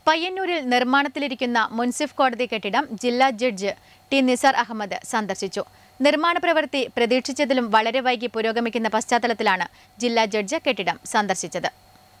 പയ്യന്നൂരിൽ നിർമ്മാണത്തിലിരിക്കുന്ന മുൻസിഫ് കോടതി കെട്ടിടം ജില്ലാ ജഡ്ജ് ടി നിസാർ അഹമ്മദ് സന്ദർശിച്ചു നിർമ്മാണ പ്രവൃത്തി പ്രതീക്ഷിച്ചതിലും വളരെ വൈകി പുരോഗമിക്കുന്ന പശ്ചാത്തലത്തിലാണ് ജില്ലാ ജഡ്ജ് കെട്ടിടം സന്ദർശിച്ചത്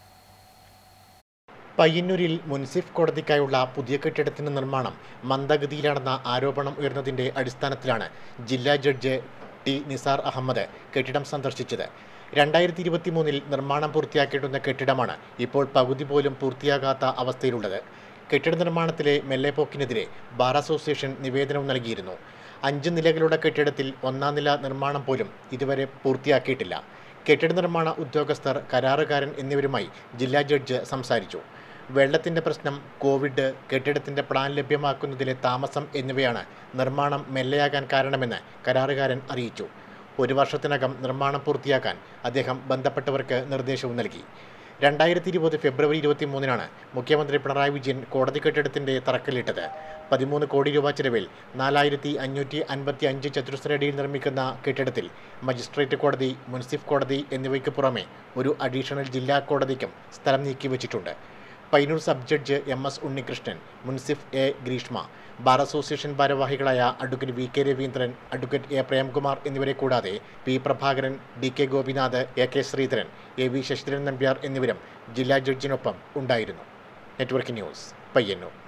പയ്യന്നൂരിൽ മുൻസിഫ് കോടതിക്കായുള്ള പുതിയ കെട്ടിടത്തിന്റെ നിർമ്മാണം മന്ദഗതിയിലാണെന്ന ആരോപണം ഉയർന്നതിന്റെ അടിസ്ഥാനത്തിലാണ് ജില്ലാ ജഡ്ജ് ടി നിസാർ അഹമ്മദ് കെട്ടിടം സന്ദർശിച്ചത് രണ്ടായിരത്തി ഇരുപത്തി മൂന്നിൽ നിർമ്മാണം പൂർത്തിയാക്കിയിട്ടുന്ന കെട്ടിടമാണ് ഇപ്പോൾ പകുതി പോലും പൂർത്തിയാകാത്ത അവസ്ഥയിലുള്ളത് കെട്ടിട നിർമ്മാണത്തിലെ മെല്ലെപ്പോക്കിനെതിരെ ബാർ അസോസിയേഷൻ നിവേദനവും നൽകിയിരുന്നു അഞ്ച് നിലകളുടെ കെട്ടിടത്തിൽ ഒന്നാം നില നിർമ്മാണം പോലും ഇതുവരെ പൂർത്തിയാക്കിയിട്ടില്ല കെട്ടിട നിർമ്മാണ ഉദ്യോഗസ്ഥർ കരാറുകാരൻ എന്നിവരുമായി ജില്ലാ ജഡ്ജ് സംസാരിച്ചു വെള്ളത്തിൻ്റെ പ്രശ്നം കോവിഡ് കെട്ടിടത്തിൻ്റെ പ്ലാൻ ലഭ്യമാക്കുന്നതിലെ താമസം എന്നിവയാണ് നിർമ്മാണം മെല്ലെയാകാൻ കാരണമെന്ന് കരാറുകാരൻ അറിയിച്ചു ഒരു വർഷത്തിനകം നിർമ്മാണം പൂർത്തിയാക്കാൻ അദ്ദേഹം ബന്ധപ്പെട്ടവർക്ക് നിർദ്ദേശവും നൽകി രണ്ടായിരത്തി ഇരുപത് ഫെബ്രുവരി ഇരുപത്തി മൂന്നിനാണ് മുഖ്യമന്ത്രി പിണറായി വിജയൻ കോടതി കെട്ടിടത്തിന്റെ തറക്കല്ലിട്ടത് പതിമൂന്ന് കോടി രൂപ ചെലവിൽ നാലായിരത്തി അഞ്ഞൂറ്റി അൻപത്തി അഞ്ച് ചതുരശ്രടിയിൽ നിർമ്മിക്കുന്ന കെട്ടിടത്തിൽ മജിസ്ട്രേറ്റ് കോടതി മുൻസിഫ് കോടതി എന്നിവയ്ക്ക് പുറമെ ഒരു അഡീഷണൽ ജില്ലാ കോടതിക്കും സ്ഥലം നീക്കിവച്ചിട്ടുണ്ട് Payyanur sub judge M S Unnikrishnan മുൻസിഫ് എ ഗ്രീഷ്മ ബാർ അസോസിയേഷൻ ഭാരവാഹികളായ advocate V K Raveendran advocate A Premkumar എന്നിവരെ കൂടാതെ P Prabhakaran D K Gopinath A K Sreedharan A V Sasidharan Nambiar എന്നിവരും ജില്ലാ ജഡ്ജിനൊപ്പം ഉണ്ടായിരുന്നു നെറ്റ്വർക്ക് ന്യൂസ് പയ്യന്നൂർ